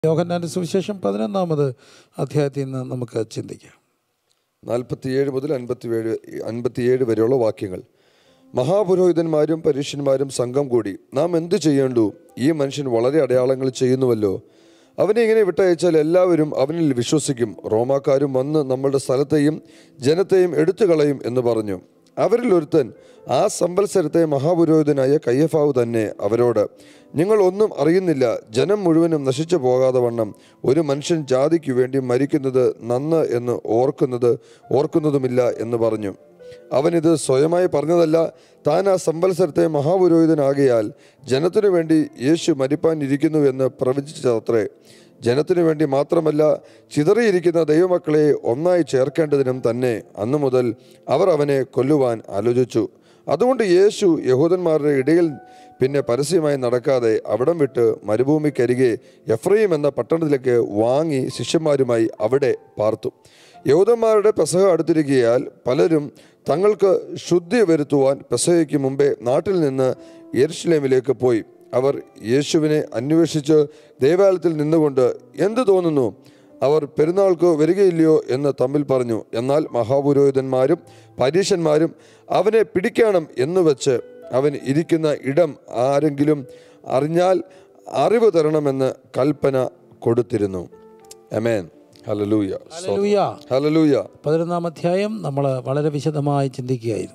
യോഹന്നാൻ്റെ സുവിശേഷം പതിനൊന്നാമത് അധ്യായത്തിൽ നിന്ന് നമുക്ക് ചിന്തിക്കാം നാൽപ്പത്തിയേഴ് മുതൽ അൻപത്തിയേഴ് അൻപത്തിയേഴ് വരെയുള്ള വാക്യങ്ങൾ മഹാപുരോഹിതന്മാരും പരീക്ഷന്മാരും സംഘം കൂടി നാം എന്തു ചെയ്യേണ്ടു ഈ മനുഷ്യൻ വളരെ അടയാളങ്ങൾ ചെയ്യുന്നുവല്ലോ അവനെ ഇങ്ങനെ വിട്ടയച്ചാൽ എല്ലാവരും അവനിൽ വിശ്വസിക്കും റോമാക്കാരും വന്ന് നമ്മളുടെ സ്ഥലത്തെയും ജനത്തെയും എടുത്തു കളയും എന്ന് പറഞ്ഞു അവരിൽ ഒരുത്തൻ ആ സംവത്സരത്തെ മഹാപുരോഹിതനായ കയ്യഫാവ് തന്നെ അവരോട് നിങ്ങൾ ഒന്നും അറിയുന്നില്ല ജനം മുഴുവനും നശിച്ചു പോകാതെ വണ്ണം ഒരു മനുഷ്യൻ ജാതിക്ക് വേണ്ടി മരിക്കുന്നത് നന്ന് എന്ന് ഓർക്കുന്നത് ഓർക്കുന്നതുമില്ല എന്ന് പറഞ്ഞു അവനിത് സ്വയമായി പറഞ്ഞതല്ല താൻ ആ സംവത്സരത്തെ മഹാപുരോഹിതനാകിയാൽ ജനത്തിനു വേണ്ടി യേശു മരിപ്പാൻ ഇരിക്കുന്നു എന്ന് പ്രവചിച്ചത്രേ ജനത്തിനു വേണ്ടി മാത്രമല്ല ചിതറിയിരിക്കുന്ന ദൈവമക്കളെ ഒന്നായി ചേർക്കേണ്ടതിനും തന്നെ അന്നു മുതൽ അവർ അവനെ കൊല്ലുവാൻ ആലോചിച്ചു അതുകൊണ്ട് യേശു യഹൂദന്മാരുടെ ഇടയിൽ പിന്നെ പരസ്യമായി നടക്കാതെ അവിടം വിട്ട് മരുഭൂമിക്കരികെ എഫ്രൈം എന്ന പട്ടണത്തിലേക്ക് വാങ്ങി ശിഷ്യന്മാരുമായി അവിടെ പാർത്തു യഹൂദന്മാരുടെ പെസഹ അടുത്തിരിക്കയാൽ പലരും തങ്ങൾക്ക് ശുദ്ധി വരുത്തുവാൻ പെസഹയ്ക്ക് മുമ്പേ നാട്ടിൽ നിന്ന് യെരുഷലേമിലേക്ക് പോയി അവർ യേശുവിനെ അന്വേഷിച്ച് ദേവാലയത്തിൽ നിന്നുകൊണ്ട് എന്ത് തോന്നുന്നു അവർ പെരുന്നാൾക്ക് വരികയില്ലയോ എന്ന് തമ്മിൽ പറഞ്ഞു എന്നാൽ മഹാപുരോഹിതന്മാരും പരീശന്മാരും അവനെ പിടിക്കണം എന്ന് വെച്ച് അവൻ ഇരിക്കുന്ന ഇടം ആരെങ്കിലും അറിഞ്ഞാൽ അറിവ് തരണമെന്ന് കൽപ്പന കൊടുത്തിരുന്നു അമേൻ ഹലലൂയ ഹല്ലേലൂയ. ഹലലൂയ പതിനൊന്നാം അധ്യായം നമ്മൾ വളരെ വിശദമായി ചിന്തിക്കുകയായിരുന്നു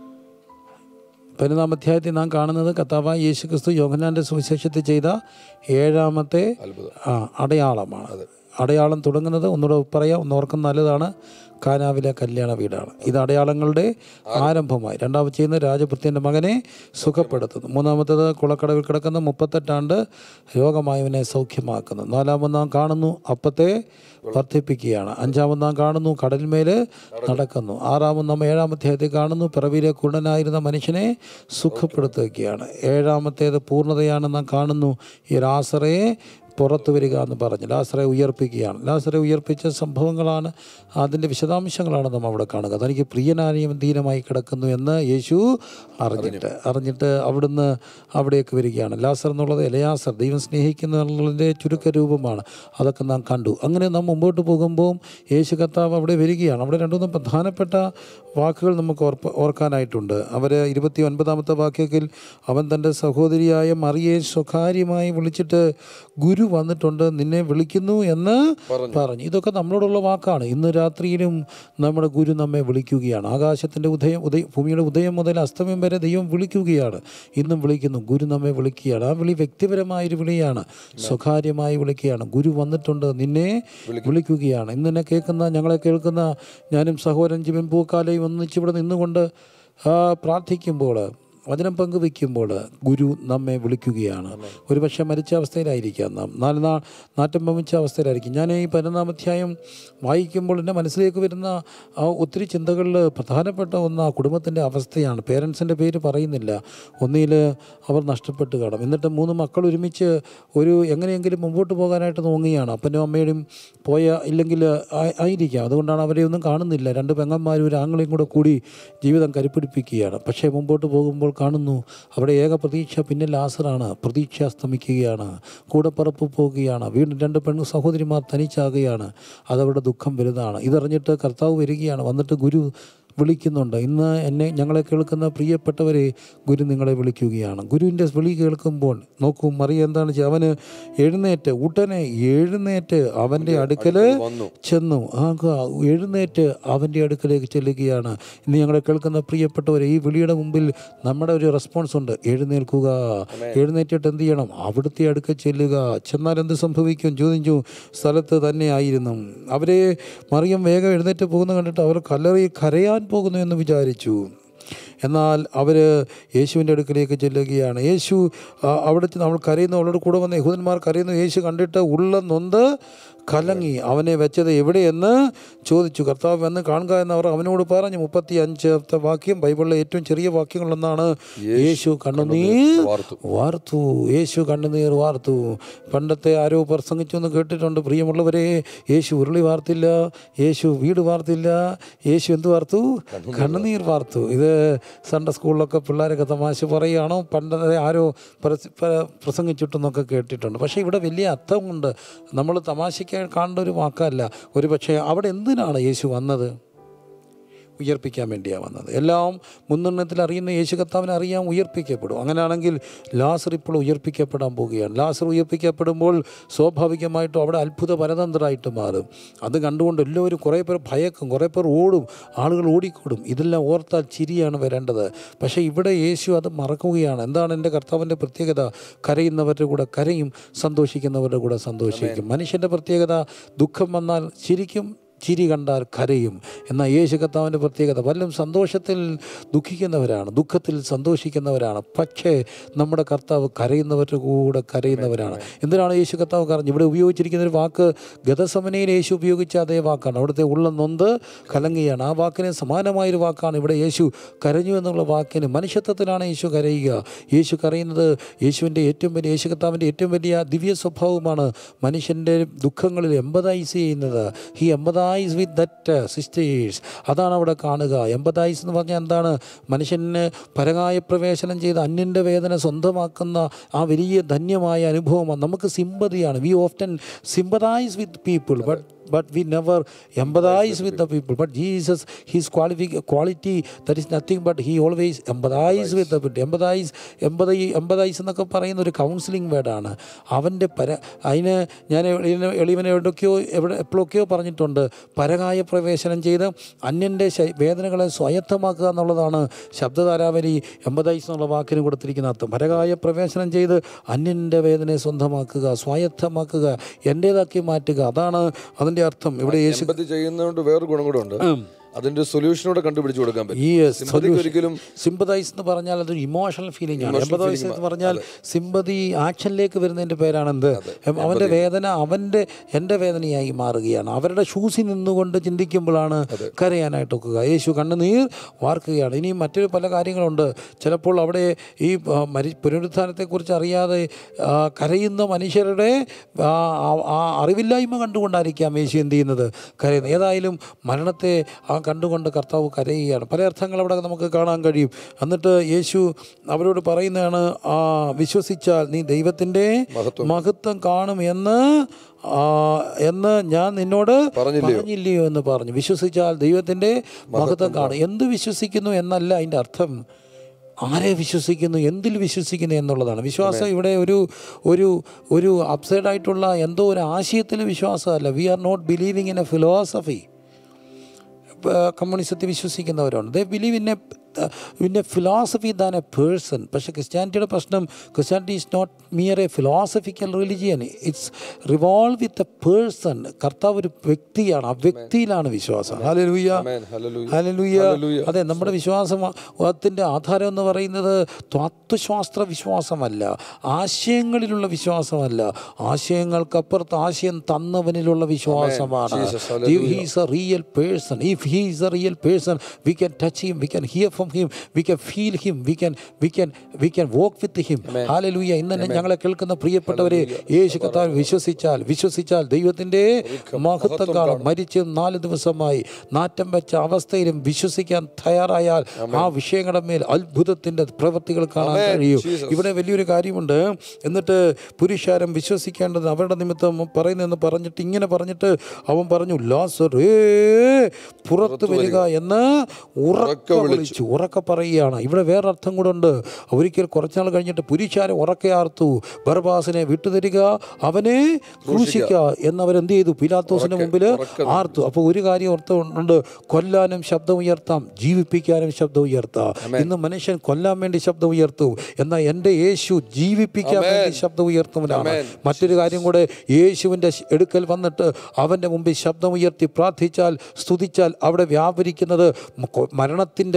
പതിനൊന്നാം അധ്യായത്തിൽ നാം കാണുന്നത് കർത്താവായ യേശു ക്രിസ്തു യോഹന്നാൻ്റെ സുവിശേഷത്തിൽ ചെയ്ത ഏഴാമത്തെ അത്ഭുതം ആ അടയാളമാണ് അടയാളം തുടങ്ങുന്നത് ഒന്നുകൂടെ പറയാം ഒന്ന് ഓർക്കുന്ന നല്ലതാണ് കാനാവിലെ കല്യാണ വീടാണ് ഇത് അടയാളങ്ങളുടെ ആരംഭമായി രണ്ടാമത് ചെയ്യുന്ന രാജപുത്യൻ്റെ മകനെ സുഖപ്പെടുത്തുന്നു മൂന്നാമത്തേത് കുളക്കടവിൽ കിടക്കുന്ന മുപ്പത്തെട്ടാണ്ട് രോഗമായവനെ സൗഖ്യമാക്കുന്നു നാലാമത് നാം കാണുന്നു അപ്പത്തെ വർദ്ധിപ്പിക്കുകയാണ് അഞ്ചാമത് നാം കാണുന്നു കടലിന്മേൽ നടക്കുന്നു ആറാമത് നാം ഏഴാമധ്യായത്തിൽ കാണുന്നു പിറവിയിലെ കുരുടനായിരുന്ന മനുഷ്യനെ സുഖപ്പെടുത്തുകയാണ് ഏഴാമത്തേത് പൂർണ്ണതയാണ് നാം കാണുന്നു ഈ ലാസറയെ പുറത്തു വരിക എന്ന് പറഞ്ഞു ലാസറെ ഉയർപ്പിക്കുകയാണ് ലാസറെ ഉയർപ്പിച്ച സംഭവങ്ങളാണ് അതിൻ്റെ വിശദാംശങ്ങളാണ് നമ്മൾ അവിടെ കാണുക തനിക്ക് പ്രിയനാനിയം ദീനമായി കിടക്കുന്നു എന്ന് യേശു അറിഞ്ഞിട്ട് അറിഞ്ഞിട്ട് അവിടുന്ന് അവിടേക്ക് വരികയാണ് ലാസർ എന്നുള്ളത് എലയാസർ ദൈവം സ്നേഹിക്കുന്ന എന്നുള്ളതിൻ്റെ ചുരുക്ക രൂപമാണ് അതൊക്കെ നാം കണ്ടു അങ്ങനെ നാം മുമ്പോട്ട് പോകുമ്പോൾ യേശു കർത്താവ് അവിടെ വരികയാണ് അവിടെ രണ്ടുമൂന്ന് പ്രധാനപ്പെട്ട വാക്കുകൾ നമുക്ക് ഓർപ്പ ഓർക്കാനായിട്ടുണ്ട് അവർ ഇരുപത്തി ഒൻപതാമത്തെ വാക്യത്തിൽ അവൻ തൻ്റെ സഹോദരിയായ മറിയെ സ്വകാര്യമായി വിളിച്ചിട്ട് ഗുരു വന്നിട്ടുണ്ട് നിന്നെ വിളിക്കുന്നു എന്ന് പറഞ്ഞു ഇതൊക്കെ നമ്മളോടുള്ള വാക്കാണ് ഇന്ന് രാത്രിയിലും നമ്മുടെ ഗുരു നമ്മെ വിളിക്കുകയാണ് ആകാശത്തിൻ്റെ ഉദയം ഉദയ ഭൂമിയുടെ ഉദയം മുതൽ അസ്തമയം വരെ ദൈവം വിളിക്കുകയാണ് ഇന്നും വിളിക്കുന്നു ഗുരു നമ്മെ വിളിക്കുകയാണ് ആ വിളി വ്യക്തിപരമായൊരു വിളിയാണ് സ്വകാര്യമായി വിളിക്കുകയാണ് ഗുരു വന്നിട്ടുണ്ട് നിന്നെ വിളിക്കുകയാണ് ഇന്ന് എന്നെ കേൾക്കുന്ന ഞങ്ങളെ കേൾക്കുന്ന ഞാനും സഹോദരൻ ജിബൻ പൂക്കാലയും ഒന്നിച്ചിവിടെ നിന്നുകൊണ്ട് ആ, പ്രാർത്ഥിക്കുമ്പോൾ വചനം പങ്കുവെക്കുമ്പോൾ ഗുരു നമ്മെ വിളിക്കുകയാണ് ഒരുപക്ഷെ മരിച്ച അവസ്ഥയിലായിരിക്കാം നാം നാല് നാ നാറ്റം പമിച്ച അവസ്ഥയിലായിരിക്കും ഞാൻ ഈ പതിനൊന്നാം അധ്യായം വായിക്കുമ്പോൾ എൻ്റെ മനസ്സിലേക്ക് വരുന്ന ആ ഒത്തിരി ചിന്തകളിൽ പ്രധാനപ്പെട്ട ഒന്ന് ആ കുടുംബത്തിൻ്റെ അവസ്ഥയാണ് പേരൻസിൻ്റെ പേര് പറയുന്നില്ല ഒന്നിൽ അവർ നഷ്ടപ്പെട്ട് കാണും എന്നിട്ട് മൂന്ന് മക്കൾ ഒരുമിച്ച് ഒരു എങ്ങനെയെങ്കിലും മുമ്പോട്ട് പോകാനായിട്ട് നോങ്ങുകയാണ് അപ്പനും അമ്മയുടെയും പോയ ഇല്ലെങ്കിൽ ആ- ആയിരിക്കാം അതുകൊണ്ടാണ് അവരെ ഒന്നും കാണുന്നില്ല രണ്ട് പെങ്ങന്മാരും ഒരു ആങ്ങളെയും കൂടെ കൂടി ജീവിതം കരുപ്പിടിപ്പിക്കുകയാണ് പക്ഷേ മുമ്പോട്ട് പോകുമ്പോൾ കാണുന്നു അവിടെ ഏക പ്രതീക്ഷ പിന്നെ ലാസറാണ് പ്രതീക്ഷ അസ്തമിക്കുകയാണ് കൂടപ്പറപ്പ് പോകുകയാണ് വീണ്ടും രണ്ട് പെണ്ണു സഹോദരിമാർ തനിച്ചാകുകയാണ് അതവരുടെ ദുഃഖം വലുതാണ് ഇതറിഞ്ഞിട്ട് കർത്താവ് വരികയാണ് വന്നിട്ട് ഗുരു വിളിക്കുന്നുണ്ട് ഇന്ന് എന്നെ ഞങ്ങളെ കേൾക്കുന്ന പ്രിയപ്പെട്ടവരെ ഗുരു നിങ്ങളെ വിളിക്കുകയാണ് ഗുരുവിൻ്റെ വിളി കേൾക്കുമ്പോൾ നോക്കൂ മറിയ എന്താണ് ചെയ്യുക? അവന് എഴുന്നേറ്റ് ഉടനെ എഴുന്നേറ്റ് അവൻ്റെ അടുക്കൽ വന്നു ചെന്നു ആ ക- എഴുന്നേറ്റ് അവൻ്റെ അടുക്കലേക്ക് ചെല്ലുകയാണ് ഇന്ന് ഞങ്ങളെ കേൾക്കുന്ന പ്രിയപ്പെട്ടവരെ ഈ വിളിയുടെ മുമ്പിൽ നമ്മുടെ ഒരു റെസ്പോൺസ് ഉണ്ട് എഴുന്നേൽക്കുക എഴുന്നേറ്റിട്ട് എന്ത് ചെയ്യണം അവിടുത്തെ അടുക്കൽ ചെല്ലുക ചെന്നാൽ എന്ത് സംഭവിക്കും ചോദിച്ചു സ്ഥലത്ത് തന്നെ ആയിരുന്നു അവരെ മറിയം വേഗം എഴുന്നേറ്റ് പോകുന്ന കണ്ടിട്ട് അവർ കല്ലറി കരയാൻ പോകുന്നു എന്ന് വിചാരിച്ചു എന്നാൽ അവർ യേശുവിൻ്റെ അടുക്കലേക്ക് ചെല്ലുകയാണ് യേശു ആ, അവിടെ ചെന്ന് അവൾ കരയുന്നു അവളോട് കൂടെ വന്ന യഹൂദന്മാർ കരയുന്നു യേശു കണ്ടിട്ട് ഉള്ള നൊന്ത് കലങ്ങി അവനെ വെച്ചത് എവിടെയെന്ന് ചോദിച്ചു കർത്താവ് വന്ന് കാണുക എന്നവർ അവനോട് പറഞ്ഞു മുപ്പത്തി അഞ്ചാമത്തെ വാക്യം ബൈബിളിലെ ഏറ്റവും ചെറിയ വാക്യങ്ങളൊന്നാണ് യേശു കണ്ണുനീർ വാർത്തു വാർത്തു യേശു കണ്ണുനീർ വാർത്തു പണ്ടത്തെ ആരോ പ്രസംഗിച്ചു എന്ന് കേട്ടിട്ടുണ്ട് പ്രിയമുള്ളവരെ യേശു ഉരുളി വാർത്തില്ല യേശു വീട് വാർത്തില്ല യേശു എന്ത് വാർത്തു കണ്ണുനീർ വാർത്തു ഇത് സൺഡേ സ്കൂളിലൊക്കെ പിള്ളേരൊക്കെ തമാശ പറയുകയാണോ പണ്ടത്തെ ആരോ പ്രസ- പ്ര- പ്രസംഗിച്ചിട്ടെന്നൊക്കെ കേട്ടിട്ടുണ്ട് പക്ഷേ ഇവിടെ വലിയ അർത്ഥമുണ്ട് നമ്മൾ തമാശയ്ക്ക് കാണേണ്ട ഒരു വാക്കല്ല ഒരു പക്ഷേ അവിടെ എന്തിനാണ് യേശു വന്നത് ഉയർപ്പിക്കാൻ വേണ്ടിയാണ് വന്നത് എല്ലാം മുൻനിർണയത്തിൽ അറിയുന്ന യേശു കർത്താവിനെ അറിയാൻ ഉയർപ്പിക്കപ്പെടും അങ്ങനെയാണെങ്കിൽ ലാസർ ഇപ്പോൾ ഉയർപ്പിക്കപ്പെടാൻ പോവുകയാണ് ലാസർ ഉയർപ്പിക്കപ്പെടുമ്പോൾ സ്വാഭാവികമായിട്ടും അവിടെ അത്ഭുത പരതന്ത്രമായിട്ട് മാറും അത് കണ്ടുകൊണ്ട് എല്ലാവരും കുറേ പേർ ഭയക്കും കുറേ പേർ ഓടും ആളുകൾ ഓടിക്കൂടും ഇതെല്ലാം ഓർത്താൽ ചിരിയാണ് വരേണ്ടത് പക്ഷേ ഇവിടെ യേശു അത് മറക്കുകയാണ് എന്താണ് എൻ്റെ കർത്താവിൻ്റെ പ്രത്യേകത കരയുന്നവരുടെ കൂടെ കരയും സന്തോഷിക്കുന്നവരുടെ കൂടെ സന്തോഷിക്കും മനുഷ്യൻ്റെ പ്രത്യേകത ദുഃഖം വന്നാൽ ചിരിക്കും ചിരി കണ്ടാൽ കരയും എന്നാൽ യേശു കർത്താവിൻ്റെ പ്രത്യേകത പലരും സന്തോഷത്തിൽ ദുഃഖിക്കുന്നവരാണ് ദുഃഖത്തിൽ സന്തോഷിക്കുന്നവരാണ് പക്ഷേ നമ്മുടെ കർത്താവ് കരയുന്നവരുടെ കൂടെ കരയുന്നവരാണ് എന്തിനാണ് യേശു കർത്താവ് കരഞ്ഞു ഇവിടെ ഉപയോഗിച്ചിരിക്കുന്ന ഒരു വാക്ക് ഗതസമനയിൽ യേശു ഉപയോഗിച്ച അതേ വാക്കാണ് അവിടുത്തെ ഉള്ള നൊന്ത് കലങ്ങിയാണ് ആ വാക്കിന് സമാനമായൊരു വാക്കാണ് ഇവിടെ യേശു കരഞ്ഞു എന്നുള്ള വാക്കിന് മനുഷ്യത്വത്തിലാണ് യേശു കരയുക യേശു കരയുന്നത് യേശുവിൻ്റെ ഏറ്റവും വലിയ യേശു കർത്താവിൻ്റെ ഏറ്റവും വലിയ ദിവ്യ സ്വഭാവമാണ് മനുഷ്യൻ്റെ ദുഃഖങ്ങളിൽ എമ്പതൈസ് ചെയ്യുന്നത് he empathize with that sisters അതാണ് അവിടെ കാണുക എമ്പതൈസ് എന്ന് പറഞ്ഞാൽ എന്താണ് മനുഷ്യന് പരകായ പ്രവേശനം ചെയ്ത് അന്യൻ്റെ വേദന സ്വന്തമാക്കുന്ന ആ വലിയ ധന്യമായ അനുഭവമാണ് നമുക്ക് സിമ്പതിയാണ് we often sympathize with people but but we never empathize with the people. But Jesus, his qualifi- quality, that is nothing but he always empathize with the people. Empathize, empathy, empathize എന്നൊക്കെ പറയുന്ന ഒരു counselling വേർഡാണ് അവൻ്റെ പര അതിന് ഞാൻ എളിയവനെ എളിയവനെ എവിടെയൊക്കെയോ എവിടെ എപ്പോഴൊക്കെയോ പറഞ്ഞിട്ടുണ്ട് പരകായ പ്രവേശനം ചെയ്ത് അന്യൻ്റെ ശ- വേദനകളെ സ്വായത്തമാക്കുക എന്നുള്ളതാണ് ശബ്ദധാരാവലി എമ്പതൈസ് എന്നുള്ള വാക്കിന് കൊടുത്തിരിക്കുന്ന അർത്ഥം പരകായ പ്രവേശനം ചെയ്ത് അന്യൻ്റെ വേദനയെ സ്വന്തമാക്കുക സ്വായത്തമാക്കുക എൻ്റേതാക്കി മാറ്റുക അതാണ് അതിൻ്റെ അർത്ഥം ഇവിടെ യേശു എമ്പതി ചെയ്യുന്നതുകൊണ്ട് വേറൊരു ഗുണം കൂടെ ഉണ്ട് അതിന്റെ സൊല്യൂഷനോടെ കണ്ടുപിടിച്ചു കൊടുക്കാൻ പറ്റും ഈ സിമ്പതിക്ക് ഒരിക്കലും സിമ്പതൈസ് എന്ന് പറഞ്ഞാൽ അതൊരു ഇമോഷണൽ ഫീലിംഗ് ആണ് എമ്പതൈസ് എന്ന് പറഞ്ഞാൽ സിമ്പതി ആക്ഷനിലേക്ക് വരുന്നതിൻ്റെ പേരാണ് എന്ത് അവൻ്റെ വേദന അവൻ്റെ എൻ്റെ വേദനയായി മാറുകയാണ് അവരുടെ ഷൂസിൽ നിന്നുകൊണ്ട് ചിന്തിക്കുമ്പോഴാണ് കരയാനായിട്ട് ഒക്കുക യേശു കണ്ണുനീർ വാർക്കുകയാണ് ഇനി മറ്റൊരു പല കാര്യങ്ങളുണ്ട് ചിലപ്പോൾ അവിടെ ഈ ആ, മരി പുനരുത്ഥാനത്തെക്കുറിച്ച് അറിയാതെ ആ, കരയുന്ന മനുഷ്യരുടെ ആ, ആ- ആ അറിവില്ലായ്മ കണ്ടുകൊണ്ടായിരിക്കാം യേശു എന്ത് ചെയ്യുന്നത് കരയുന്നത് ഏതായാലും മരണത്തെ ആ കണ്ടുകൊണ്ട് കർത്താവ് കരയുകയാണ് പല അർത്ഥങ്ങൾ അവിടെ നമുക്ക് കാണാൻ കഴിയും എന്നിട്ട് യേശു അവരോട് പറയുന്നതാണ് ആ വിശ്വസിച്ചാൽ നീ ദൈവത്തിൻ്റെ മഹത്വം കാണും എന്ന് ആ, എന്ന് ഞാൻ നിന്നോട് പറഞ്ഞില്ലയോ? പറഞ്ഞില്ലയോ എന്ന് പറഞ്ഞു വിശ്വസിച്ചാൽ ദൈവത്തിൻ്റെ മഹത്വം കാണും എന്ത് വിശ്വസിക്കുന്നു എന്നല്ല അതിൻ്റെ അർത്ഥം ആരെ വിശ്വസിക്കുന്നു എന്തിൽ വിശ്വസിക്കുന്നു എന്നുള്ളതാണ് വിശ്വാസം ഇവിടെ ഒരു ഒരു ഒരു അപ്സൈഡ് ആയിട്ടുള്ള എന്തോ ഒരു ആശയത്തിൽ വിശ്വാസമല്ല V are not believing in A philosophy കമ്മ്യൂണിസത്തിൽ വിശ്വസിക്കുന്നവരുണ്ട് they believe in A in A philosophy than A person പക്ഷേ ക്രിസ്ത്യാനിറ്റിയുടെ പ്രശ്നം Christianity is not mere A philosophical religion it's revolve with a person കർത്താവ് ഒരു വ്യക്തിയാണ് ആ വ്യക്തിയിലാണ് വിശ്വാസം hallelujah Amen. Hallelujah. Hallelujah Hallelujah. അതെ നമ്മുടെ വിശ്വാസത്തിൻ്റെ ആധാരം എന്ന് പറയുന്നത് തത്വശാസ്ത്ര വിശ്വാസമല്ല ആശയങ്ങളിലുള്ള വിശ്വാസമല്ല ആശയങ്ങൾക്കപ്പുറത്ത് ആശയം തന്നവനിലുള്ള വിശ്വാസമാണ് Jesus, hallelujah. He's a real person if he is a real person we can touch him we can hear from him we can feel him we can we can we can walk with him hallelujah ഇന്ന് ഞങ്ങളെ കേൾക്കുന്ന പ്രിയപ്പെട്ടവരെ യേശു കർത്താവ് വിശ്വസിച്ചാൽ വിശ്വസിച്ചാൽ ദൈവത്തിൻ്റെ മഹത്വം കാണും മരിച്ച് നാല് ദിവസമായി നാറ്റം വെച്ച അവസ്ഥയിലും വിശ്വസിക്കാൻ തയ്യാറായാൽ ആ വിഷയങ്ങളുടെ മേൽ അത്ഭുതത്തിൻ്റെ പ്രവൃത്തികൾ കാണാൻ കഴിയും ഇവിടെ വലിയൊരു കാര്യമുണ്ട് എന്നിട്ട് പുരുഷാരം വിശ്വസിക്കേണ്ടത് അവരുടെ നിമിത്തം പറയുന്നതെന്ന് പറഞ്ഞിട്ട് ഇങ്ങനെ പറഞ്ഞിട്ട് അവൻ പറഞ്ഞു ലാസറേ പുറത്തു വരിക എന്ന് ഉറക്ക വിളിച്ചു ഉറക്ക പറയുകയാണ് ഇവിടെ വേറെ അർത്ഥം കൂടെ ഉണ്ട് ഒരിക്കൽ കുറച്ചുനാൾ കഴിഞ്ഞിട്ട് പുരുഷാരെ ഉറക്കെ ആർത്തു ബർബാസിനെ വിട്ടുതരിക അവനെ ക്രൂശിക്കുക എന്നവരെന്ത് ചെയ്തു പിലാത്തോസിന്റെ മുമ്പിൽ ആർത്തു അപ്പോൾ ഒരു കാര്യം ഓർത്തുണ്ട് കൊല്ലാനും ശബ്ദം ഉയർത്താം ജീവിപ്പിക്കാനും ശബ്ദം ഉയർത്താം ഇന്ന് മനുഷ്യൻ കൊല്ലാൻ വേണ്ടി ശബ്ദം ഉയർത്തും എന്നാൽ എൻ്റെ യേശു ജീവിപ്പിക്കാൻ വേണ്ടി ശബ്ദം ഉയർത്തുന്നവനാണ് മറ്റൊരു കാര്യം കൂടെ യേശുവിൻ്റെ എടുക്കൽ വന്നിട്ട് അവൻ്റെ മുമ്പിൽ ശബ്ദം ഉയർത്തി പ്രാർത്ഥിച്ചാൽ സ്തുതിച്ചാൽ അവിടെ വ്യാപരിക്കുന്നത് മ- കൊ- മരണത്തിൻ്റെ വ്യാപാരം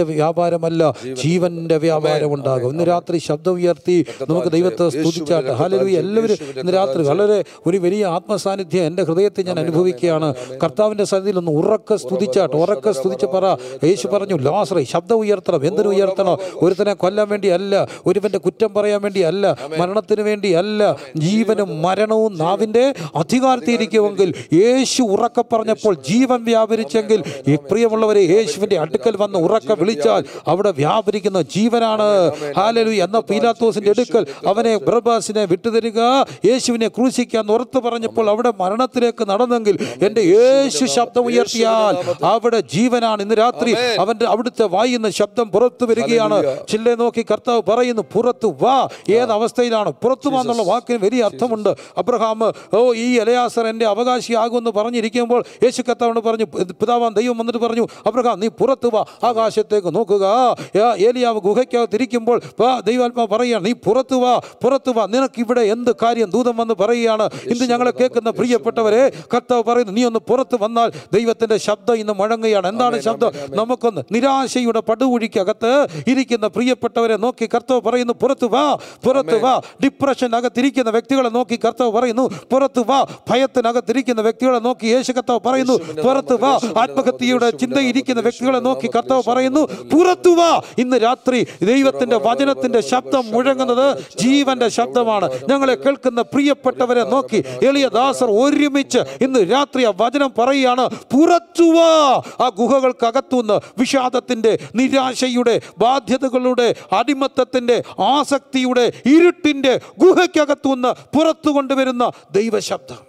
വ്യാപാരമല്ല ജീവന്റെ വ്യാപാരം ഉണ്ടാകും ഇന്ന് രാത്രി ശബ്ദം ഉയർത്തി നമുക്ക് ദൈവത്തെ സ്തുതിച്ചാട്ട് ഹാലലൂയ എല്ലാവരും ഇന്ന് രാത്രി വളരെ ഒരു വലിയ ആത്മസാന്നിധ്യം എൻ്റെ ഹൃദയത്തിൽ ഞാൻ അനുഭവിക്കുകയാണ് കർത്താവിൻ്റെ സന്നിധിയിൽ ഒന്ന് ഉറക്കെ സ്തുതിച്ചാട്ട് ഉറക്കെ സ്തുതിച്ച് പറ യേശു പറഞ്ഞു ലാസറെ ശബ്ദം ഉയർത്തണം എന്തിനു ഉയർത്തണം ഒരുത്തനെ കൊല്ലാൻ വേണ്ടി അല്ല ഒരുവന്റെ കുറ്റം പറയാൻ വേണ്ടി അല്ല മരണത്തിന് വേണ്ടി അല്ല ജീവനും മരണവും നാവിൻ്റെ അധികാരത്തിയിരിക്കുമെങ്കിൽ യേശു ഉറക്കെ പറഞ്ഞപ്പോൾ ജീവൻ വ്യാപരിച്ചെങ്കിൽ ഈ പ്രിയമുള്ളവരെ യേശുവിന്റെ അടുക്കൽ വന്ന് ഉറക്കെ വിളിച്ചാൽ അവിടെ വ്യാപരിക്കുന്ന ജീവനാണ് ഹാലലു എന്ന പീലാത്തോസിന്റെ അടുക്കൽ അവനെ ബർബാസിനെ വിട്ടുതരിക യേശുവിനെ ക്രൂശിക്കാൻ ഉറത്ത് പറഞ്ഞപ്പോൾ അവിടെ മരണത്തിലേക്ക് നടന്നെങ്കിൽ എൻ്റെ യേശു ശബ്ദം ഉയർത്തിയാൽ അവിടെ ജീവനാണ് ഇന്ന് രാത്രി അവന്റെ അവിടുത്തെ വായിന്ന് ശബ്ദം പുറത്തു വരികയാണ് ചില്ലെ നോക്കി കർത്താവ് പറയുന്നു പുറത്തു വാ ഏത് അവസ്ഥയിലാണ് പുറത്തു വാ എന്നുള്ള വാക്കിന് വലിയ അർത്ഥമുണ്ട് അബ്രഹാം ഓ ഈ എലയാസർ എൻ്റെ അവകാശിയാകുമെന്ന് പറഞ്ഞിരിക്കുമ്പോൾ യേശു കർത്താവിനോട് പറഞ്ഞു പിതാവാൻ ദൈവം വന്നിട്ട് പറഞ്ഞു അബ്രഹാം നീ പുറത്തു വാ ആകാശത്തേക്ക് നോക്കുക ഏ- ഏലിയാവ് ഗുഹയ്ക്കകത്തിരിക്കുമ്പോൾ വാ ദൈവാത്മാ പറയുകയാണ് നീ പുറത്തു വാ പുറത്തു വാ നിനക്ക് ഇവിടെ എന്ത് കാര്യം ദൂതം വന്ന് പറയുകയാണ് ഇന്ന് ഞങ്ങളെ കേൾക്കുന്ന പ്രിയപ്പെട്ടവരെ കർത്താവ് പറയുന്നു നീ ഒന്ന് പുറത്ത് വന്നാൽ ദൈവത്തിന്റെ ശബ്ദം ഇന്ന് മുഴങ്ങുകയാണ് എന്താണ് ശബ്ദം നമുക്കൊന്ന് നിരാശയുടെ പടുകുഴിക്കകത്ത് ഇരിക്കുന്ന പ്രിയപ്പെട്ടവരെ നോക്കി കർത്താവ് പറയുന്നു പുറത്തു വാ പുറത്തു വാ ഡിപ്രഷൻ അകത്തിരിക്കുന്ന വ്യക്തികളെ നോക്കി കർത്താവ് പറയുന്നു പുറത്തു വാ ഭയത്തിനകത്തിരിക്കുന്ന വ്യക്തികളെ നോക്കി യേശു കർത്താവ് പറയുന്നു പുറത്തു വാ ആത്മഹത്യയുടെ ചിന്തയിരിക്കുന്ന വ്യക്തികളെ നോക്കി കർത്താവ് പറയുന്നു പുറത്തു വാ ഇന്ന് രാത്രി ദൈവത്തിന്റെ വചനത്തിന്റെ ശബ്ദം മുഴങ്ങുന്നത് ജീവന്റെ ശബ്ദമാണ് ഞങ്ങളെ കേൾക്കുന്ന പ്രിയപ്പെട്ടവരെ നോക്കി എളിയ ദാസർ ഒരുമിച്ച് ഇന്ന് രാത്രി ആ വചനം പറയുകയാണ് പുറത്തു വാ ആ ഗുഹകൾക്കകത്തുനിന്ന് വിഷാദത്തിന്റെ നിരാശയുടെ ബാധ്യതകളുടെ അടിമത്തത്തിന്റെ ആസക്തിയുടെ ഇരുട്ടിന്റെ ഗുഹയ്ക്കകത്തുനിന്ന് പുറത്തു കൊണ്ടുവരുന്ന ദൈവശബ്ദം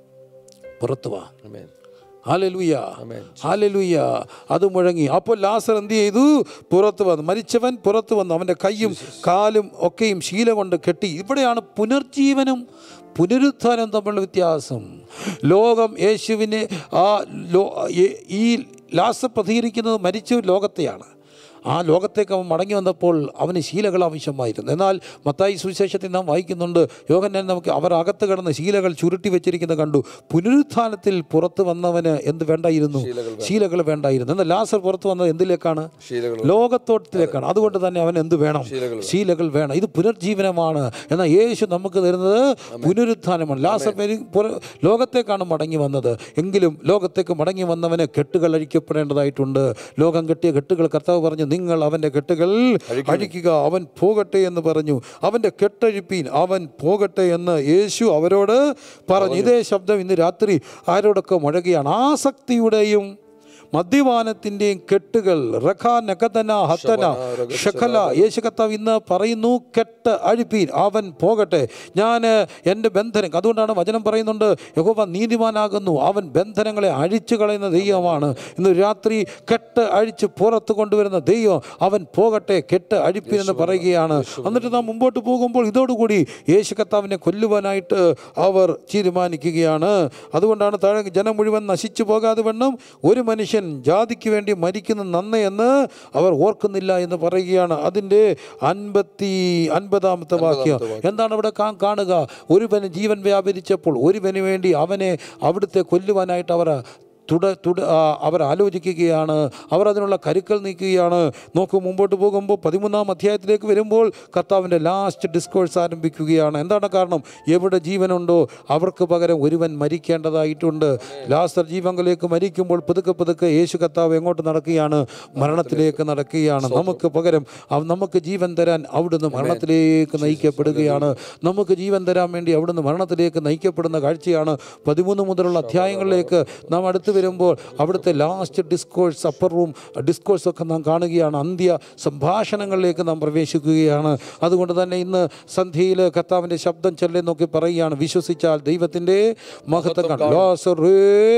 പുറത്തു വാ ആമേൻ ഹാലലുയ ഹാലലുയ അത് മുഴങ്ങി അപ്പോൾ ലാസർ എന്ത് ചെയ്തു പുറത്ത് വന്നു മരിച്ചവൻ പുറത്ത് വന്നു അവൻ്റെ കൈയും കാലും ഒക്കെയും ശീല കൊണ്ട് കെട്ടി ഇവിടെയാണ് പുനർജീവനും പുനരുത്ഥാനം തമ്മിലുള്ള വ്യത്യാസം ലോകം യേശുവിനെ ആ ലോ ഈ- ഈ ലാസർ പ്രതികരിക്കുന്നത് മരിച്ച ലോകത്തെയാണ് ആ ലോകത്തേക്ക് അവൻ മടങ്ങി വന്നപ്പോൾ അവന് ശീലകൾ ആവശ്യമായിരുന്നു എന്നാൽ മത്തായി സുവിശേഷത്തിൽ നാം വായിക്കുന്നുണ്ട് യോഹന്നാൻ നമുക്ക് അവർ അകത്ത് കിടന്ന് ശീലകൾ ചുരുട്ടി വെച്ചിരിക്കുന്നത് കണ്ടു പുനരുത്ഥാനത്തിൽ പുറത്ത് വന്നവന് എന്ത് വേണ്ടായിരുന്നു ശീലകൾ വേണ്ടായിരുന്നു എന്നാൽ ലാസർ പുറത്ത് വന്നത് എന്തിലേക്കാണ് ശീലകൾ ലോകത്തോട്ടത്തിലേക്കാണ് അതുകൊണ്ട് തന്നെ അവൻ എന്ത് വേണം ശീലകൾ വേണം ഇത് പുനർജീവനമാണ് എന്നാൽ യേശു നമുക്ക് തരുന്നത് പുനരുത്ഥാനമാണ് ലാസർ പേര് പുറ- ലോകത്തേക്കാണ് മടങ്ങി വന്നത് എങ്കിലും ലോകത്തേക്ക് മടങ്ങി വന്നവന് കെട്ടുകൾ അഴിക്കപ്പെടേണ്ടതായിട്ടുണ്ട് ലോകം കെട്ടിയ കെട്ടുകൾ കർത്താവ് പറഞ്ഞു നിങ്ങൾ അവൻ്റെ കെട്ടുകൾ അഴിക്കുക അവൻ പോകട്ടെ എന്ന് പറഞ്ഞു അവൻ്റെ കെട്ടഴിപ്പീൻ അവൻ പോകട്ടെ എന്ന് യേശു അവരോട് പറഞ്ഞു ഇതേ ശബ്ദം ഇന്ന് രാത്രി ആരോടൊക്കെ മുഴകുകയാണ് ആസക്തിയുടെയും മദ്യപാനത്തിൻ്റെയും കെട്ടുകൾ റഖ നഖതന ഹത്തന ഷഖല യേശു കർത്താവ് ഇന്ന് പറയുന്നു കെട്ട് അഴിപ്പീൻ അവൻ പോകട്ടെ ഞാൻ എൻ്റെ ബന്ധനം അതുകൊണ്ടാണ് വചനം പറയുന്നുണ്ട് യഹോവ നീതിമാനാകുന്നു അവൻ ബന്ധനങ്ങളെ അഴിച്ചു കളയുന്ന ദൈവമാണ് ഇന്ന് രാത്രി കെട്ട് അഴിച്ച് പുറത്ത് കൊണ്ടുവരുന്ന ദൈവം അവൻ പോകട്ടെ കെട്ട് അഴിപ്പീൻ എന്ന് പറയുകയാണ് എന്നിട്ട് നാം മുമ്പോട്ട് പോകുമ്പോൾ ഇതോടുകൂടി യേശു കർത്താവിനെ കൊല്ലുവാനായിട്ട് അവർ തീരുമാനിക്കുകയാണ് അതുകൊണ്ടാണ് താഴെ ജനം മുഴുവൻ നശിച്ചു പോകാതെ വണ്ണം ഒരു മനുഷ്യൻ ജാതിക്ക് വേണ്ടി മരിക്കുന്ന നന്മയെന്ന് അവർ ഓർക്കുന്നില്ല എന്ന് പറയുകയാണ് അതിൻ്റെ അൻപത്തി അൻപതാമത്തെ വാക്യം എന്താണ് അവിടെ കാ- കാണുക ഒരുവന് ജീവൻ വ്യാപരിച്ചപ്പോൾ ഒരുവന് വേണ്ടി അവനെ അവിടുത്തെ കൊല്ലുവാനായിട്ട് അവർ തുട തുട ആ, അവർ ആലോചിക്കുകയാണ് അവർ അതിനുള്ള കരുക്കൾ നീക്കുകയാണ് നോക്കൂ മുമ്പോട്ട് പോകുമ്പോൾ പതിമൂന്നാം അധ്യായത്തിലേക്ക് വരുമ്പോൾ കർത്താവിൻ്റെ ലാസ്റ്റ് ഡിസ്കോഴ്സ് ആരംഭിക്കുകയാണ് എന്താണ് കാരണം എവിടെ ജീവനുണ്ടോ അവർക്ക് പകരം ഒരുവൻ മരിക്കേണ്ടതായിട്ടുണ്ട് ലാസ്റ്റർ ജീവങ്ങളിലേക്ക് മരിക്കുമ്പോൾ പുതുക്കെ പുതുക്കെ യേശു കർത്താവ് എങ്ങോട്ട് നടക്കുകയാണ് മരണത്തിലേക്ക് നടക്കുകയാണ് നമുക്ക് പകരം അവ- നമുക്ക് ജീവൻ തരാൻ അവിടുന്ന് മരണത്തിലേക്ക് നയിക്കപ്പെടുകയാണ് നമുക്ക് ജീവൻ തരാൻ വേണ്ടി അവിടുന്ന് മരണത്തിലേക്ക് നയിക്കപ്പെടുന്ന കാഴ്ചയാണ് പതിമൂന്ന് മുതലുള്ള അധ്യായങ്ങളിലേക്ക് നാം അടുത്ത് വരുമ്പോൾ അവിടുത്തെ last discourse upper room discourse ഒക്കെ നാം കാണുകയാണ് അന്ത്യ സംഭാഷണങ്ങളിലേക്ക് നാം പ്രവേശിക്കുകയാണ് അതുകൊണ്ട് തന്നെ ഇന്ന് സന്ധ്യയിൽ കർത്താവിൻ്റെ ശബ്ദം ചെല്ലെ നോക്കി പറയുകയാണ് വിശ്വസിച്ചാൽ ദൈവത്തിൻ്റെ മഹത്വം കാണും. ലാസറേ,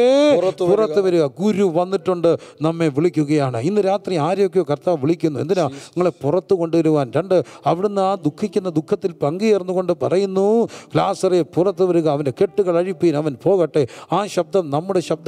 പുറത്ത് വരിക ഗുരു വന്നിട്ടുണ്ട് നമ്മെ വിളിക്കുകയാണ് ഇന്ന് രാത്രി ആരെയൊക്കെയോ കർത്താവ് വിളിക്കുന്നു എന്തിനാ നിങ്ങളെ പുറത്ത് കൊണ്ടുവരുവാൻ രണ്ട് അവിടുന്ന് ആ ദുഃഖിക്കുന്ന ദുഃഖത്തിൽ പങ്കുചേർന്നുകൊണ്ട് പറയുന്നു ലാസറെ പുറത്ത് വരിക അവൻ്റെ കെട്ടുകൾ അഴിപ്പീൻ അവൻ പോകട്ടെ ആ ശബ്ദം നമ്മുടെ ശബ്ദമായി മാറി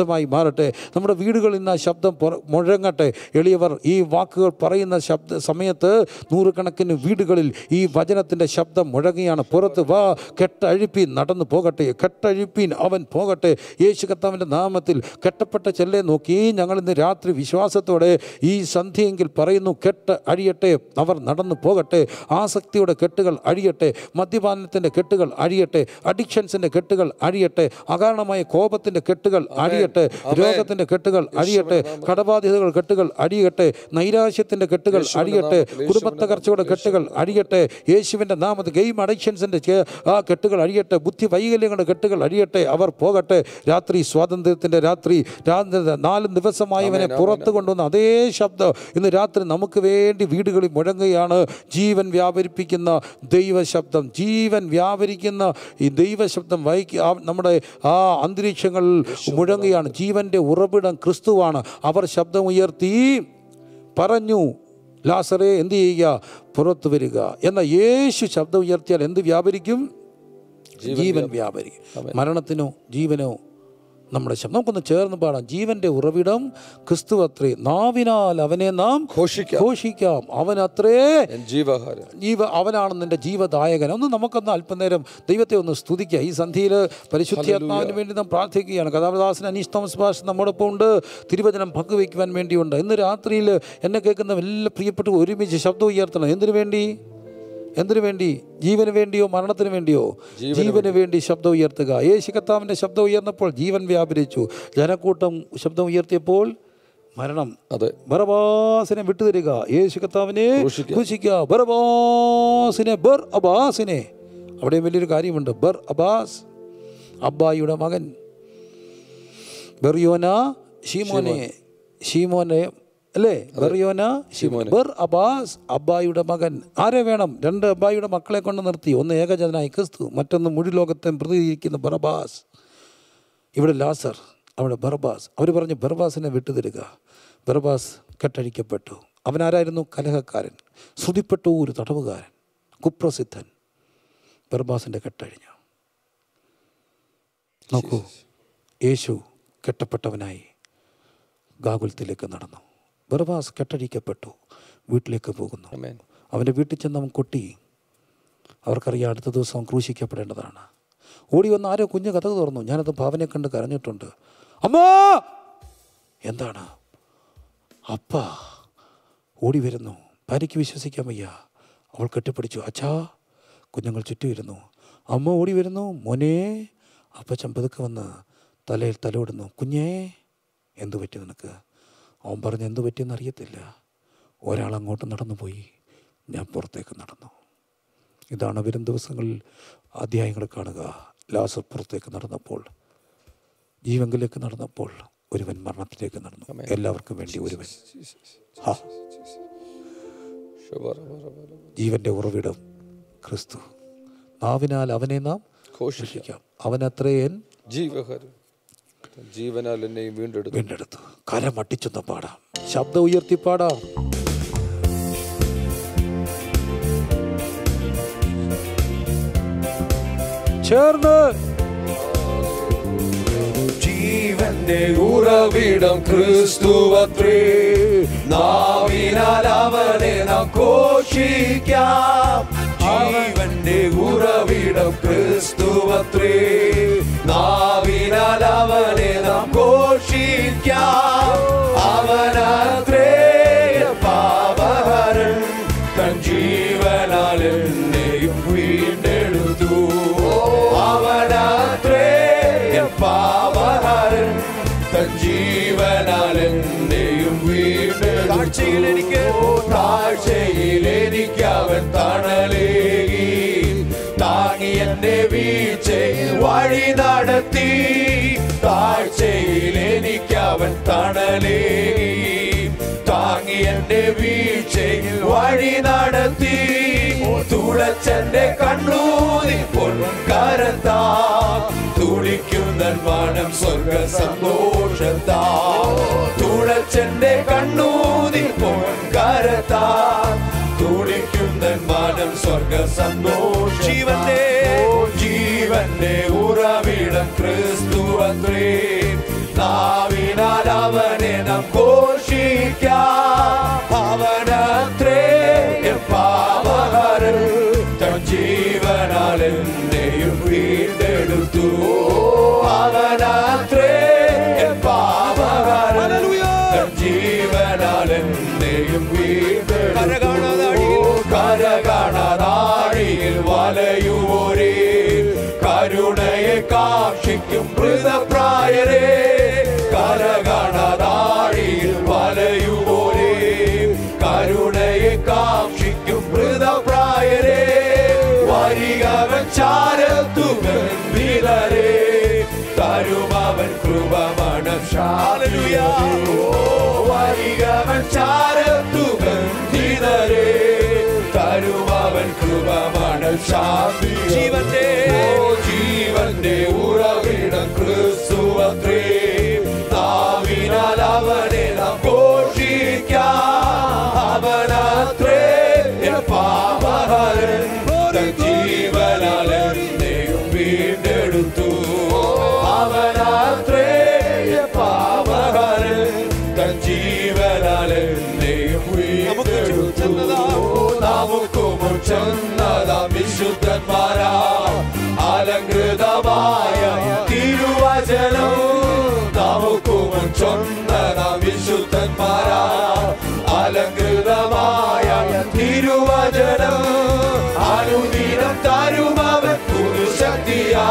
മാറട്ടെ നമ്മുടെ വീടുകളിൽ നിന്ന് ആ ശബ്ദം പുറ- മുഴങ്ങട്ടെ എളിയവർ ഈ വാക്കുകൾ പറയുന്ന ശബ്ദ സമയത്ത് നൂറുകണക്കിന് വീടുകളിൽ ഈ വചനത്തിൻ്റെ ശബ്ദം മുഴങ്ങിയാണ് പുറത്ത് വാ കെട്ടഴിപ്പീൻ നടന്നു പോകട്ടെ കെട്ടഴിപ്പീൻ അവൻ പോകട്ടെ യേശു കർത്താവിൻ്റെ നാമത്തിൽ കെട്ടപ്പെട്ട ചെല്ലെ നോക്കി ഞങ്ങൾ ഇന്ന് രാത്രി വിശ്വാസത്തോടെ ഈ സന്ധ്യയെങ്കിൽ പറയുന്നു കെട്ട് അഴിയട്ടെ അവർ നടന്നു പോകട്ടെ ആസക്തിയുടെ കെട്ടുകൾ അഴിയട്ടെ മദ്യപാനത്തിൻ്റെ കെട്ടുകൾ അഴിയട്ടെ അഡിക്ഷൻസിൻ്റെ കെട്ടുകൾ അഴിയട്ടെ അകാരണമായ കോപത്തിൻ്റെ കെട്ടുകൾ അഴിയട്ടെ രോഗത്തിൻ്റെ കെട്ടുകൾ അഴിയട്ടെ കടബാധ്യതകൾ കെട്ടുകൾ അഴിയട്ടെ നൈരാശ്യത്തിൻ്റെ കെട്ടുകൾ അഴിയട്ടെ കുടുംബത്തകർച്ചയുടെ കെട്ടുകൾ അഴിയട്ടെ യേശുവിൻ്റെ നാമത്തിൽ ഗെയിം അഡിക്ഷൻസിൻ്റെ ആ കെട്ടുകൾ അഴിയട്ടെ ബുദ്ധി വൈകല്യങ്ങളുടെ കെട്ടുകൾ അഴിയട്ടെ അവർ പോകട്ടെ രാത്രി സ്വാതന്ത്ര്യത്തിൻ്റെ രാത്രി രാത്രി നാല് ദിവസമായവനെ പുറത്തു കൊണ്ടുവന്ന അതേ ശബ്ദം ഇന്ന് രാത്രി നമുക്ക് വേണ്ടി വീടുകളിൽ മുഴങ്ങുകയാണ് ജീവൻ വ്യാപരിപ്പിക്കുന്ന ദൈവശബ്ദം ജീവൻ വ്യാപരിക്കുന്ന ഈ ദൈവശബ്ദം വൈകി ആ നമ്മുടെ ആ അന്തരീക്ഷങ്ങളിൽ മുഴങ്ങുകയാണ് ജീവൻ്റെ ഉറവിടം ക്രിസ്തുവാണ് അവർ ശബ്ദമുയർത്തി പറഞ്ഞു ലാസറെ എന്ത് ചെയ്യുക പുറത്തു വരിക എന്നാൽ യേശു ശബ്ദം ഉയർത്തിയാൽ എന്ത് വ്യാപരിക്കും ജീവൻ വ്യാപരിക്കും മരണത്തിനോ ജീവനോ നമ്മുടെ ശബ്ദം നമുക്കൊന്ന് ചേർന്ന് പാടാം ജീവന്റെ ഉറവിടം ക്രിസ്തു അത്രേ നാവിനാൽ അവനെ നാം ഘോഷിക്കാം ഘോഷിക്കാം അവൻ അത്രേ ഞാൻ ജീവാഹാരം ജീവ അവനാണ് നിന്റെ ജീവദായകൻ ഒന്ന് നമുക്കൊന്ന് അല്പനേരം ദൈവത്തെ ഒന്ന് സ്തുതിക്കുക ഈ സന്ധിയിൽ പരിശുദ്ധാത്മാവിന് വേണ്ടി നാം പ്രാർത്ഥിക്കുകയാണ് കഥാപദാസൻ അനീഷ് തോമസ് ഭാഷ നമ്മോടൊപ്പം ഉണ്ട് തിരുവചനം പങ്കുവയ്ക്കുവാൻ വേണ്ടിയുണ്ട് ഇന്ന് രാത്രിയിൽ എന്നെ കേൾക്കുന്ന എല്ലാ പ്രിയപ്പെട്ട ഒരുമിച്ച് ശബ്ദം ഉയർത്തണം എന്തിനു വേണ്ടി എന്തിനു വേണ്ടി ജീവന് വേണ്ടിയോ മരണത്തിന് വേണ്ടിയോ ജീവന് വേണ്ടി ശബ്ദം ഉയർത്തുക യേശു കർത്താവിൻ്റെ ശബ്ദം ഉയർന്നപ്പോൾ ജീവൻ വ്യാപരിച്ചു ജനക്കൂട്ടം ശബ്ദം ഉയർത്തിയപ്പോൾ മരണം അതെ ബറബാസിനെ വിട്ടുതരിക യേശു കർത്താവിനെ ക്രൂശിക്കുക ബറബാസിനെ ബർ അബാസിനെ അവിടെ വലിയൊരു കാര്യമുണ്ട് ബർ അബാസ് അബ്ബായിയുടെ മകൻ ബെറിയോന ഷീമോനെ ഷീമോനെ അല്ലേ ബെറിയോന ഷീമോൻ ബർ അബാസ് അബ്ബായിയുടെ മകൻ ആരെ വേണം രണ്ട് അബ്ബായിയുടെ മക്കളെ കൊണ്ട് നിർത്തി ഒന്ന് ഏകജനായി ക്രിസ്തു മറ്റൊന്ന് മുഴു ലോകത്തെ പ്രതികരിക്കുന്ന ബറബാസ് ഇവിടെ ലാസർ അവിടെ ബർബാസ് അവർ പറഞ്ഞു ബർബാസിനെ വിട്ടുതരിക ബർബാസ് കെട്ടഴിക്കപ്പെട്ടു അവനാരായിരുന്നു കലഹക്കാരൻ ശ്രുതിപ്പെട്ട ഒരു തടവുകാരൻ കുപ്രസിദ്ധൻ ബർബാസിൻ്റെ കെട്ടഴിഞ്ഞു നോക്കൂ യേശു കെട്ടപ്പെട്ടവനായി ഗാകുലത്തിലേക്ക് നടന്നു ബർബാസ് കെട്ടഴിക്കപ്പെട്ടു വീട്ടിലേക്ക് പോകുന്നു ആമേൻ അവൻ്റെ വീട്ടിൽ ചെന്ന് അവൻ കൊട്ടി അവർക്കറിയാം അടുത്ത ദിവസം അവൻ ക്രൂശിക്കപ്പെടേണ്ടതാണ് ഓടി വന്ന് ആരോ കുഞ്ഞ് കഥ തുറന്നു ഞാനത് ഭാവനെ കണ്ട് കരഞ്ഞിട്ടുണ്ട് അമ്മാ എന്താണ് അപ്പ ഓടി വരുന്നു ഭാര്യയ്ക്ക് വിശ്വസിക്കാൻ വയ്യ അവൾ കെട്ടിപ്പിടിച്ചു അച്ഛാ കുഞ്ഞുങ്ങൾ ചുറ്റുമിരുന്നു അമ്മ ഓടി വരുന്നു മോനെ അപ്പച്ചൻ പതുക്കെ വന്ന് തലയിൽ തലോടുന്നു കുഞ്ഞേ എന്തു പറ്റി നിനക്ക് അവൻ പറഞ്ഞ് എന്തു പറ്റിയെന്ന് അറിയത്തില്ല ഒരാൾ അങ്ങോട്ട് നടന്നു പോയി ഞാൻ പുറത്തേക്ക് നടന്നു ഇതാണ് വരും ദിവസങ്ങളിൽ അധ്യായങ്ങൾ കാണുക ലാസർ പുറത്തേക്ക് നടന്നപ്പോൾ ജീവങ്കിലേക്ക് നടന്നപ്പോൾ ഒരുവൻ മരണത്തിലേക്ക് നടന്നു എല്ലാവർക്കും വേണ്ടി ഒരുവൻ ഹാ ജീവന്റെ ഉറവിടം ക്രിസ്തു നാവിനാൽ അവനെ നാം ഘോഷിക്കാം ഘോഷിക്കാം അവനത്രയൻ ജീവഹാരം ജീവനാൽ എന്നെയും വീണ്ടെടുത്തു വീണ്ടെടുത്തു കരമട്ടിച്ചൊന്ന് പാടാം ശബ്ദം ഉയർത്തി പാടാം ചേർന്ന് ജീവന്റെ ഉറവിടം ക്രിസ്തുവത്രേ നാവിനാൽ അവനെ നാം ഘോഷിക്കാം ജീവന്റെ ഉറവിടം ക്രിസ്തുവത്രേ നാവിനാൽ അവനെ നാം ഘോഷിക്കാം അവനത്രേ പാപഹരൻ തൻ ജീവനാൽ എന്നെയും വീണ്ടെടുത്തു അവനത്രേ പാപഹരൻ തൻ ജീവനാൽ എന്നെയും വീണ്ടെടുത്തു എനിക്ക് താഴ്ചയിൽ എനിക്ക് അവൻ തണലേകി താങ്ങി എന്നെ വീഴ്ചയിൽ വഴി നടത്തി താഴ്ചയിൽ എനിക്ക് അവൻ തണലേകി താങ്ങി എന്റെ വീഴ്ചയിൽ വഴി നടത്തി തുളച്ചെന്റെ കണ്ണൂരി പൊൻകരത്താ തുടിക്കുന്ന മനം സ്വർഗ സന്തോഷത്താ തുളച്ചെന്റെ കണ്ണൂരി പൊൻകരത്താ തുടിക്കുന്ന മനം സ്വർഗ സന്തോഷ ജീവന്റെ ജീവന്റെ ഉറവിടം ക്രിസ്തു അത്രേ നാവിന കാക്ഷിക്കും മൃതപ്രായരെ കരകണതാഴിയിൽ വലയുപോലെ കരുണയെ കാക്ഷിക്കും മൃതപ്രായരെ വരികവൻ ചാരത്തു ഗംഭീരരെ തരുമവൻ കൃപമണം ശാലുയാ വരികവൻ ചാരത്തു ഗംഭീരരെ തരുമവൻ കൃപമണം ശാന്തി ജീവന്റെ ജീവന്റെ ഉറവിടം ക്രിസ്തുവത്രേ നാവിനാൽ അവനെ നാം ഘോഷിക്കാം അവനത്രേ എൻ പാപഹരൻ തൻ ജീവനാൽ എന്നെയും വീണ്ടെടുത്തു അവനത്രേ എൻ പാപഹരൻ തൻ ജീവനാൽ എന്നെയും വീണ്ടെടുത്തു നമുക്കും ചെന്നതാം വിശുദ്ധന്മാരാ അലങ്കൃതമായ തിരുവചനം നമുക്കും ചൊന്നതാം വിശുദ്ധന്മാരാ അലങ്കൃതമായ തിരുവചനം അനുദിനം തരുമവൻ പുരുശക്തിയാ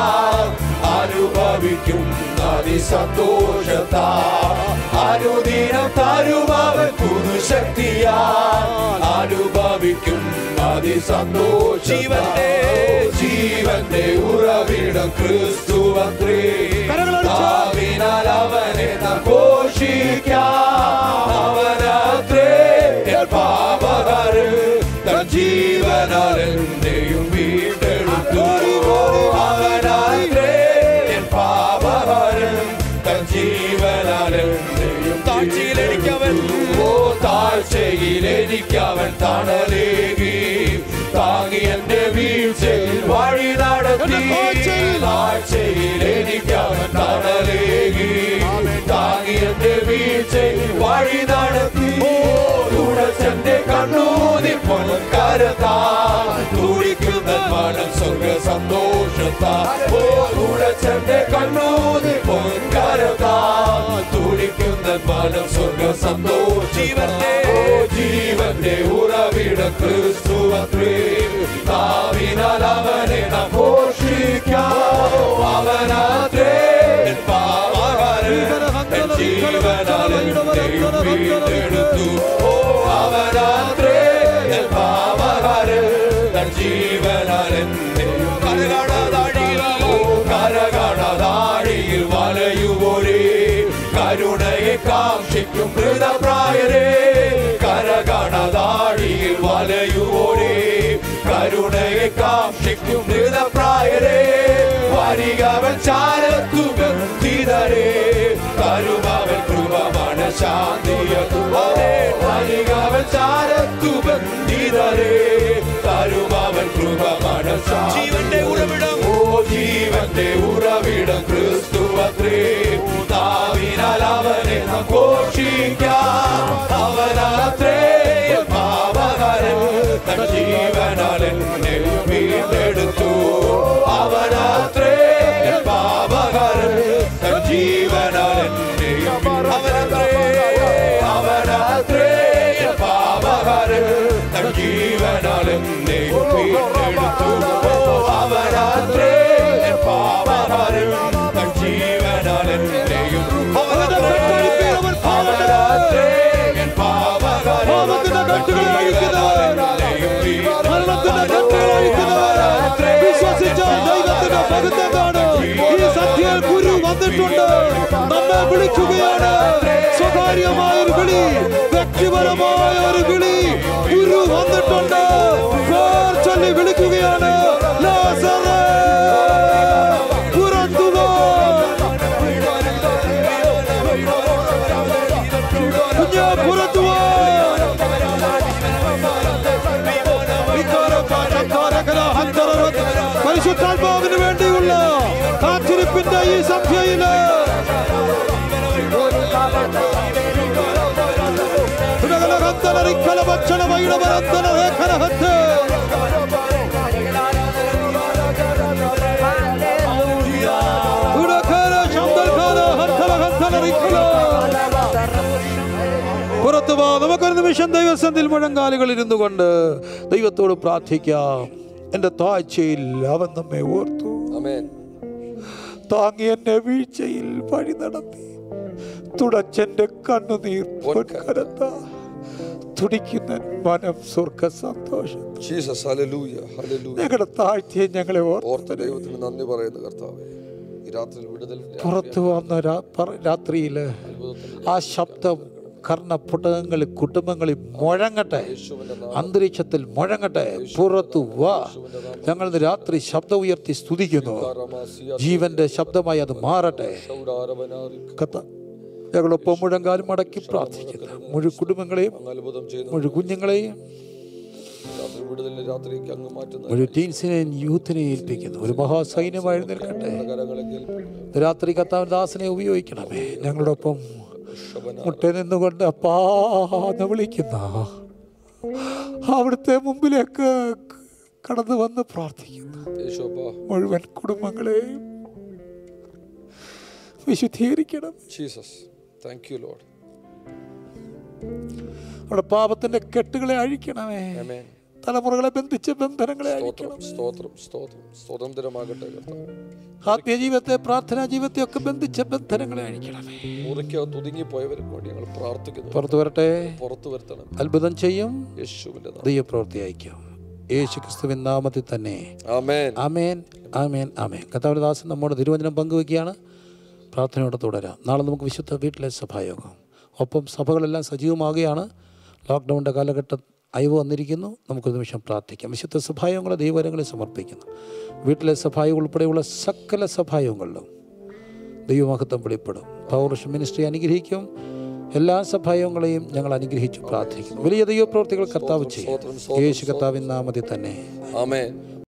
അനുഭവിക്കും അതിസന്തോഷത്താ അനുദിനം തരുമവൻ പുരുശക്തിയാ അനുഭവിക്കും അതിസന്തോഷ ജീവന്റെ ജീവന്റെ ഉറവിടം ക്രിസ്തുവത്രേ നാവിനാൽ അവനെ നാം ഘോഷിക്കാം അവനത്രേ എൻ പാപകരൻ തൻ ജീവനാൽ എന്നെയും വീണ്ടെടുത്തു അവനത്രേ എൻ പാപകരൻ തൻ ജീവനാൽ എന്നെയും താഴ്ചയിലെനിക്കവൻ ഓ താഴ്ചയിലെനിക്കവൻ തണലേകി താങ്ങി എന്റെ വീഴ്ചയിൽ വഴി നടത്തി താഴ്ചയിൽ എനിക്കവൻ തണലേകി താങ്ങി എന്റെ വീഴ്ചയിൽ വഴി നടത്തി തുടച്ചന്റെ കണ്ണൂതി പൊൻകരത്താ തുടിക്കുന്ന മനം സ്വർഗ സന്തോഷത്താ ഓ തുടച്ചന്റെ കണ്ണൂതി പൊൻകരത്താ തുടിക്കുന്ന മനം സ്വർഗ സന്തോഷ ജീവന്റെ ജീവന്റെ ഉറവിട ക്രിസ്തുവത്രേ നാവിനാൽ അവനെ നാം ഘോഷിക്കാം അവനത്രേ എൻ പാപകരൻ എൻ ജീവനാൽ എന്നെയും വീണ്ടെടുത്തു ഓ അവനത്രേ എൻ പാപകരൻ തൻ ജീവനാൽ എന്നെയും കരകണതാഴിയിൽ ഓ കരകണതാഴിയിൽ വലയുപോലെ കരുണയെ കാക്ഷിക്കും മൃതപ്രായരെ കരകണതാഴിയിൽ വലയുപോലെ കരുണയെ കാക്ഷിക്കും മൃതപ്രായരെ വരികവൻ ചാരത്തു ഗന്ധിതരെ കരുമവൻ കൃപമാണ് ശാന്തിയതുവരെ വരികവൻ ചാരത്തു ഗന്ധിതരെ കരുമവൻ കൃപമാണ് ജീവന്റെ ഉറവിടം ഓ ജീവന്റെ ഉറവിടം ക്രിസ്തുവത്രേ നാവിനാൽ അവനെ നാം ഘോഷിക്കാം അവനത്രേ പാപകരൻ തൻ ജീവനാൽ എന്നെ വീണ്ടെടുത്തു അവനത്രേ പാപകരൻ തൻ ജീവനാൽ എന്നെ അവനത്രേ അവനത്രേ പാപകരൻ തൻ ജീവനാൽ എന്നെ വീണ്ടെടുത്തു അവനത്രേ പാപകരൻ തൻ ജീവനാൽ എന്നെയും അവനത്രേ അവനത്രേ പാപകരൻ തൻ ജീവനാൽ എന്നെയും മരണത്തിന്റെ കെട്ടുകൾ അഴിക്കുന്നവർ വിശ്വസിച്ച ദൈവത്തിന്റെ ഭക്തനാണ് ഈ സത്യയിൽ ഗുരു വന്നിട്ടുണ്ട് നമ്മെ വിളിക്കുകയാണ് സ്വകാര്യമായ ഒരു വിളി വ്യക്തിപരമായ ഒരു വിളി ഗുരു വന്നിട്ടുണ്ട് പേർ ചൊല്ലി വിളിക്കുകയാണ് ലാസറേ, പുറത്തു വാ. കുഞ്ഞേ, പുറത്തു വാ. പരിശുദ്ധാത്മാവിന് വേണ്ടിയുള്ള കാത്തിരിപ്പിന്റെ ഈ സന്ധ്യയില് ഭക്ഷണ വൈടവരത്തന രേഖനഹത്ത് ഉടഖര ശബ്ദഖാന ഹത്തല ഹത്തല റിഖല. പുറത്തു പോ നമുക്കൊരു നിമിഷം ദൈവസന്ധിൽ മുഴങ്കാലുകൾ ഇരുന്നു കൊണ്ട് ദൈവത്തോട് പ്രാർത്ഥിക്കാം എൻ്റെ താഴ്ചയിൽ അവൻ നമ്മെ ഓർത്തു ആമേൻ താങ്ങി എന്നെ വീഴ്ചയിൽ വഴി നടത്തി തുടച്ചെന്റെ കണ്ണുനീർ പൊൻകരത്ത തുടിക്കുന്ന മനം സ്വർഗ സന്തോഷം ജീസസ് ഹല്ലേലൂയ ഹല്ലേലൂയ ഞങ്ങളുടെ താഴ്ത്തിയെ ഞങ്ങളെ ഓർ ഓർത്ത ദൈവത്തിന് നന്ദി പറയുന്നു കർത്താവേ ഈ രാത്രിയിൽ വിടുതൽ പുറത്തു വന്ന രാ- പറ- രാത്രിയില് ആ ശബ്ദം കർണപുടകങ്ങളിൽ കുടുംബങ്ങളിൽ മുഴങ്ങട്ടെ അന്തരീക്ഷത്തിൽ മുഴങ്ങട്ടെ പുറത്തു വാ ഞങ്ങൾ ഇന്ന് രാത്രി ശബ്ദം ഉയർത്തി സ്തുതിക്കുന്നു ജീവന്റെ ശബ്ദമായി അത് മാറട്ടെ കത്ത ഞങ്ങളൊപ്പം മുഴങ്കാലും മടക്കി പ്രാർത്ഥിക്കുന്നു മുഴു കുടുംബങ്ങളെയും അത്ഭുതം ചെയ്യുന്നു മുഴു കുഞ്ഞുങ്ങളെയും രാത്രി വിടുതലിന്റെ രാത്രിക്ക് അങ്ങ് മാറ്റുന്ന മുഴു ടീൻസിനെയും യൂത്തിനെയും ഏൽപ്പിക്കുന്നു ഒരു മഹാസൈന്യമായി എഴുന്നേൽക്കട്ടെ കരങ്ങളെ കേൾപ്പിക്കുന്നു രാത്രി കത്താവ് ദാസനെ ഉപയോഗിക്കണമേ ഞങ്ങളോടൊപ്പം മുട്ട നിന്നുകൊണ്ട് അപ്പാ എന്ന് വിളിക്കുന്ന അവിടുത്തെ മുമ്പിലേക്ക് കടന്നു വന്ന് പ്രാർത്ഥിക്കുന്നു യേശോപ്പാ മുഴുവൻ കുടുംബങ്ങളെയും വിശുദ്ധീകരിക്കണം ജീസസ് താങ്ക് യു ലോഡ് അവിടെ പാപത്തിന്റെ കെട്ടുകളെ അഴിക്കണമേ ആമേൻ തലമുറകളെ ബന്ധിച്ച ബന്ധനങ്ങളെ അഴിക്കണം സ്തോത്രം സ്തോത്രം സ്തോത്രം സ്വതന്ത്രമാകട്ടെ കർത്താവ് ആത്മീയ ജീവിതത്തെ പ്രാർത്ഥനാ ജീവിതത്തെ ഒക്കെ ബന്ധിച്ച ബന്ധനങ്ങളെ അഴിക്കണമേ മുറിക്കകത്ത് ഒതുങ്ങിപ്പോയവർക്ക് വേണ്ടി ഞങ്ങൾ പ്രാർത്ഥിക്കുന്നു പുറത്തു വരട്ടെ പുറത്തു വരുത്തണം അത്ഭുതം ചെയ്യും യേശുവിന്റെ നാമം ദൈവപ്രവൃത്തി അയക്കും യേശു ക്രിസ്തുവിൻ നാമത്തിൽ തന്നെ ആമേൻ ആമേൻ ആമേൻ ആമേൻ കർത്താവിന്റെ ദാസൻ നമ്മുടെ തിരുവചനം പങ്കുവയ്ക്കുകയാണ് പ്രാർത്ഥനയോടെ തുടരാം നാളെ നമുക്ക് വിശുദ്ധ വീട്ടിലെ സഭായോഗം ഒപ്പം സഭകളെല്ലാം സജീവമാകുകയാണ് ലോക്ക്ഡൗണിൻ്റെ കാലഘട്ടം അയവ് വന്നിരിക്കുന്നു നമുക്കൊരു നിമിഷം പ്രാർത്ഥിക്കാം വിശുദ്ധ സഭായോഗങ്ങളെ ദൈവകരങ്ങളെ സമർപ്പിക്കുന്നു വീട്ടിലെ സഭായോഗം ഉൾപ്പെടെയുള്ള സകല സഭായോഗങ്ങളിലും ദൈവമഹത്വം വെളിപ്പെടും പൗർഷ മിനിസ്ട്രി അനുഗ്രഹിക്കും എല്ലാ സഭായോഗങ്ങളെയും ഞങ്ങൾ അനുഗ്രഹിച്ചു പ്രാർത്ഥിക്കുന്നു വലിയ ദൈവപ്രവർത്തികൾ കർത്താവ് ചെയ്യും യേശു കർത്താവിൻ നാമത്തിൽ തന്നെ ആമേൻ